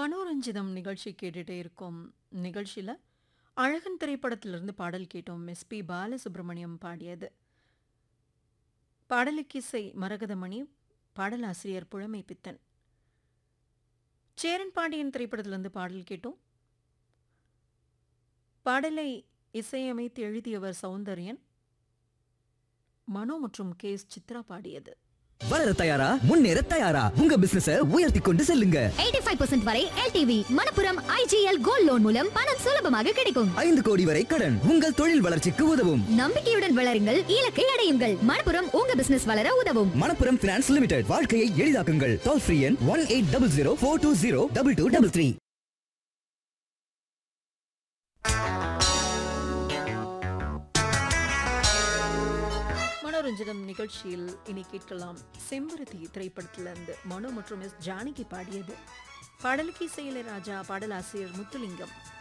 மனோரஞ்சிதம் நிகழ்ச்சி கேட்டுட்டே இருக்கோம் நிகழ்ச்சியில் அழகன் திரைப்படத்திலிருந்து பாடல் கேட்டோம் எஸ்பி பாலசுப்ரமணியம் பாடியது பாடலுக்கிசை மரகதமணி பாடலாசிரியர் புழமை பித்தன் சேரன் பாண்டியன் திரைப்படத்திலிருந்து பாடல் கேட்டோம் பாடலை இசையமைத்து எழுதியவர் சௌந்தர்யன் மனோ மற்றும் கே எஸ் சித்ரா பாடியது வளர தயாரா முன்னேற தயாரா உங்க பிசினஸ உயர்த்தி கொண்டு செல்லுங்க 85% வரை LTV Manappuram IGL gold loan மூலம் பணம் சுலபமாக கிடைக்கும் ஐந்து கோடி வரை கடன் உங்கள் தொழில் வளர்ச்சிக்கு உதவும் நம்பிக்கையுடன் வளருங்கள் இலக்கை அடையுங்கள் மணப்புரம் உங்க பிசினஸ் வளர உதவும் மணப்புரம் பினான்ஸ் லிமிடெட் வாழ்க்கையை எளிதாக்குங்கள் டோல் ஃப்ரீ எண் one eight double zero four two zero double two double three மனோரஞ்சிதம் நிகழ்ச்சியில் இனி கேட்கலாம் செம்பருத்தி திரைப்படத்திலிருந்து மனோ மற்றும் எஸ் ஜானகி பாடியது பாடலுக்கு இசையில ராஜா பாடலாசிரியர் முத்துலிங்கம்